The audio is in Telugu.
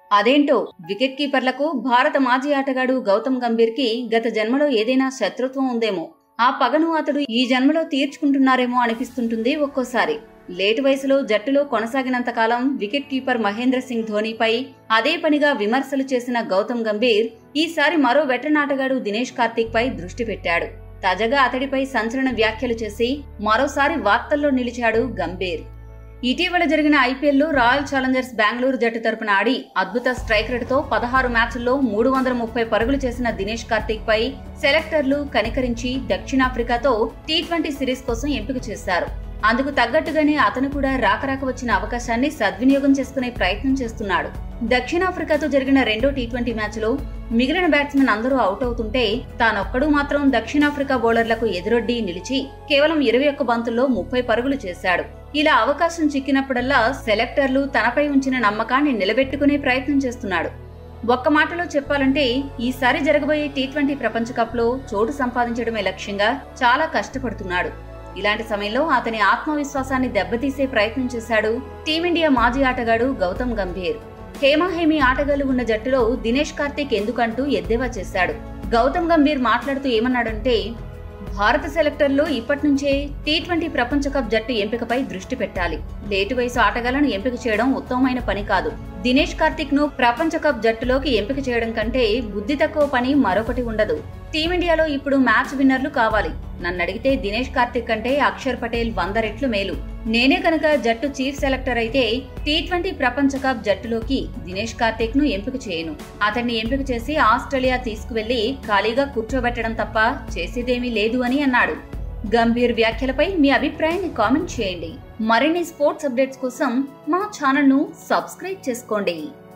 అదేంటో వికెట్ కీపర్లకు భారత మాజీ ఆటగాడు గౌతమ్ గంభీర్ కి గత జన్మలో ఏదైనా శత్రుత్వం ఉందేమో ఆ పగను అతడు ఈ జన్మలో తీర్చుకుంటున్నారేమో అనిపిస్తుంటుంది ఒక్కోసారి లేటు వయసులో జట్టులో కొనసాగినంత కాలం వికెట్ కీపర్ మహేంద్ర సింగ్ ధోనీపై అదే పనిగా విమర్శలు చేసిన గౌతమ్ గంభీర్ ఈసారి మరో వెటరన్ ఆటగాడు దినేష్ కార్తీక్ పై దృష్టి పెట్టాడు తాజాగా అతడిపై సంచలన వ్యాఖ్యలు చేసి మరోసారి వార్తల్లో నిలిచాడు గంభీర్ ఇటీవల జరిగిన ఐపీఎల్లో రాయల్ ఛాలెంజర్స్ బెంగళూరు జట్టు తరపున ఆడి అద్భుత స్ట్రైక్ రేటుతో పదహారు మ్యాచ్ల్లో మూడు వందల ముప్పై పరుగులు చేసిన దినేష్ కార్తీక్ పై సెలెక్టర్లు కనికరించి దక్షిణాఫ్రికాతో టీ ట్వంటీ సిరీస్ కోసం ఎంపిక చేశారు అందుకు తగ్గట్టుగానే అతను కూడా రాకరాక వచ్చిన అవకాశాన్ని సద్వినియోగం చేసుకునే ప్రయత్నం చేస్తున్నాడు దక్షిణాఫ్రికాతో జరిగిన రెండో టీ ట్వంటీ మ్యాచ్లో మిగిలిన బ్యాట్స్మెన్ అందరూ అవుట్ అవుతుంటే తానొక్కడు మాత్రం దక్షిణాఫ్రికా బౌలర్లకు ఎదురొడ్డి నిలిచి కేవలం ఇరవై ఒక్క బంతుల్లో ముప్పై పరుగులు చేశాడు ఇలా అవకాశం చిక్కినప్పుడల్లా సెలెక్టర్లు తనపై ఉంచిన నమ్మకాన్ని నిలబెట్టుకునే ప్రయత్నం చేస్తున్నాడు ఒక్క మాటలో చెప్పాలంటే ఈసారి జరగబోయే టీ ట్వంటీ ప్రపంచ కప్ లో చోటు సంపాదించడమే లక్ష్యంగా చాలా కష్టపడుతున్నాడు ఇలాంటి సమయంలో అతని ఆత్మవిశ్వాసాన్ని దెబ్బతీసే ప్రయత్నం చేశాడు టీమిండియా మాజీ ఆటగాడు గౌతమ్ గంభీర్ హేమాహేమి ఆటగాళ్లు ఉన్న జట్టులో దినేష్ కార్తీక్ ఎందుకంటూ ఎద్దేవా చేశాడు గౌతమ్ గంభీర్ మాట్లాడుతూ ఏమన్నాడంటే భారత సెలెక్టర్లు ఇప్పటి నుంచే టీ ట్వంటీ ప్రపంచ కప్ జట్టు ఎంపికపై దృష్టి పెట్టాలి లేటు వయసు ఆటగాళ్లను ఎంపిక చేయడం ఉత్తమమైన పని కాదు దినేష్ కార్తిక్ ను ప్రపంచ కప్ జట్టులోకి ఎంపిక చేయడం కంటే బుద్ధి తక్కువ పని మరొకటి ఉండదు టీమిండియాలో ఇప్పుడు మ్యాచ్ విన్నర్లు కావాలి నన్ను అడిగితే దినేష్ కార్తిక్ కంటే అక్షర్ పటేల్ వంద రెట్లు మేలు నేనే కనుక జట్టు చీఫ్ సెలెక్టర్ అయితే టీ ట్వంటీ ప్రపంచ కప్ జట్టులోకి దినేష్ కార్తిక్ ను ఎంపిక చేయను అతన్ని ఎంపిక చేసి ఆస్ట్రేలియా తీసుకువెళ్లి ఖాళీగా కూర్చోబెట్టడం తప్ప చేసేదేమీ లేదు అని అన్నాడు గంభీర్ వ్యాఖ్యలపై మీ అభిప్రాయాన్ని కామెంట్ చేయండి మరిన్ని స్పోర్ట్స్ అప్డేట్స్ కోసం మా ఛానల్ ను సబ్స్క్రైబ్ చేసుకోండి